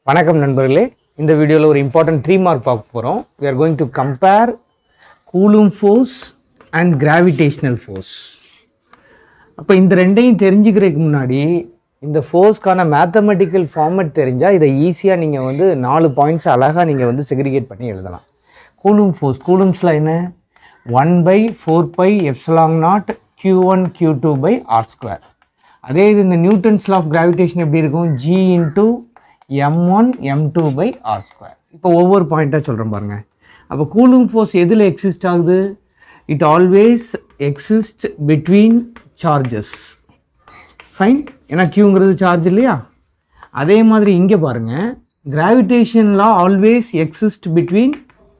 வணக்கம் நண்பர்களே இந்த வீடியோவில் ஒரு இம்பார்ட்டன்ட் த்ரீ மார்க் பார்க்க போகிறோம் we are going to compare Coulomb force and gravitational force அப்போ இந்த ரெண்டையும் தெரிஞ்சுக்கிறதுக்கு முன்னாடி இந்த ஃபோர்ஸ்க்கான மேத்தமெட்டிக்கல் ஃபார்மட் தெரிஞ்சால் இதை ஈஸியாக நீங்கள் வந்து நாலு பாயிண்ட்ஸ் அழகாக நீங்கள் வந்து செக்ரிகேட் பண்ணி எழுதலாம் கூலும் ஃபோர்ஸ் கூலும்ஸில் என்ன one by four by epsilon naught Q one Q two by R square அதே இது இந்த நியூட்டன்ஸ் ஆஃப் கிராவிடேஷன் எப்படி இருக்கும் G into M one M two by R square இப்போ ஒவ்வொரு பாயிண்ட்டாக சொல்கிறேன் பாருங்க அப்போ கூலும் ஃபோர்ஸ் எதில் எக்ஸிஸ்ட் ஆகுது it always exist between charges fine ஏன்னா கியூங்கிறது சார்ஜ் இல்லையா அதே மாதிரி இங்கே பாருங்கள் gravitation law always exist between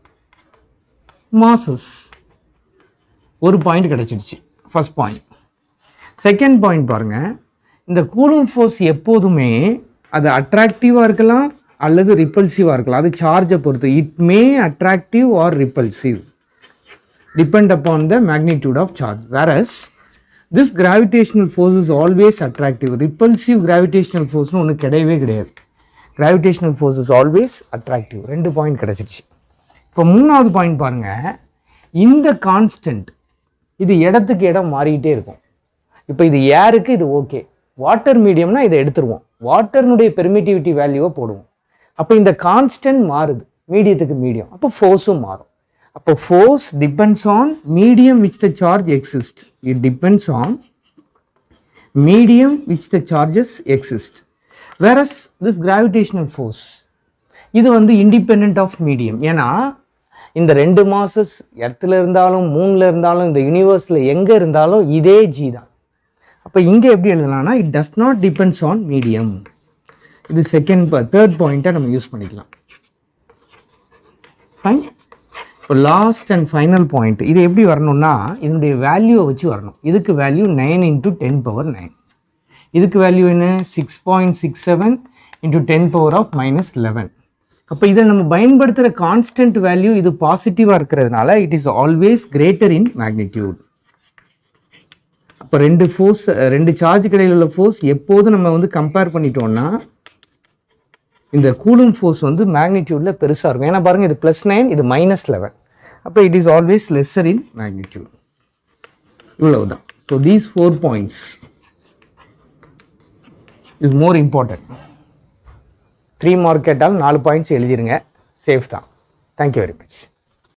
masses ஒரு பாயிண்ட் கிடச்சிடுச்சு ஃபர்ஸ்ட் பாயிண்ட் செகண்ட் பாயிண்ட் பாருங்க இந்த கூலும் ஃபோர்ஸ் எப்போதுமே அது அட்ராக்டிவாக இருக்கலாம் அல்லது ரிப்பல்சிவாக இருக்கலாம் அது சார்ஜை பொறுத்து it may attractive or repulsive depend upon the magnitude of charge whereas this gravitational force is always attractive repulsive gravitational ஃபோர்ஸ்னு ஒன்று கிடையவே கிடையாது gravitational force is always attractive ரெண்டு பாயிண்ட் கிடச்சிடுச்சு இப்போ மூணாவது பாயிண்ட் பாருங்க இந்த கான்ஸ்டன்ட் இது இடத்துக்கு இடம் மாறிக்கிட்டே இருக்கும் இப்போ இது ஏருக்கு இது ஓகே வாட்டர் மீடியம்னா இதை எடுத்துருவோம் வாட்டர்னுடைய பெர்மிட்டிவிட்டி வேல்யூவை போடுவோம் அப்போ இந்த கான்ஸ்டன்ட் மாறுது மீடியத்துக்கு மீடியம் அப்போ ஃபோர்ஸும் மாறும் அப்போ force depends on medium which the charge exist it depends on medium which the charges exist whereas this gravitational force இது வந்து இண்டிபெண்ட் ஆஃப் மீடியம் ஏன்னா இந்த ரெண்டு மாசஸ் இடத்துல இருந்தாலும் மூணில் இருந்தாலும் இந்த யூனிவர்ஸில் எங்கே இருந்தாலும் இதே ஜி தான் அப்போ இங்கே எப்படி எழுதலாம்னா it does not depends on medium இது செகண்ட் தேர்ட் பாயிண்ட்டை நம்ம யூஸ் பண்ணிக்கலாம் ஃபைன் இப்போ லாஸ்ட் அண்ட் ஃபைனல் பாயிண்ட் இது எப்படி வரணும்னா இதனுடைய வேல்யூவை வச்சு வரணும் இதுக்கு value nine into ten power nine இதுக்கு வேல்யூ என்ன six point six seven into ten power of minus eleven அப்போ இதை நம்ம பயன்படுத்துகிற கான்ஸ்டன்ட் வேல்யூ இது பாசிட்டிவாக இருக்கிறதுனால it is always greater in magnitude அப்போ ரெண்டு ஃபோர்ஸ் ரெண்டு சார்ஜ் இடையில உள்ள ஃபோர்ஸ் எப்போதும் நம்ம வந்து கம்பேர் பண்ணிட்டோம்னா இந்த கூலும் ஃபோர்ஸ் வந்து மேக்னிடியூடில் பெருசாக இருக்கும் ஏன்னா பாருங்கள் இது ப்ளஸ் நைன் இது மைனஸ் லெவன் அப்போ it is always lesser in magnitude இவ்வளவு தான் so these four points is more important three mark கேட்டாலும் நாலு பாயிண்ட்ஸ் எழுதிருங்க சேஃப் தான் தேங்க்யூ வெரி மச்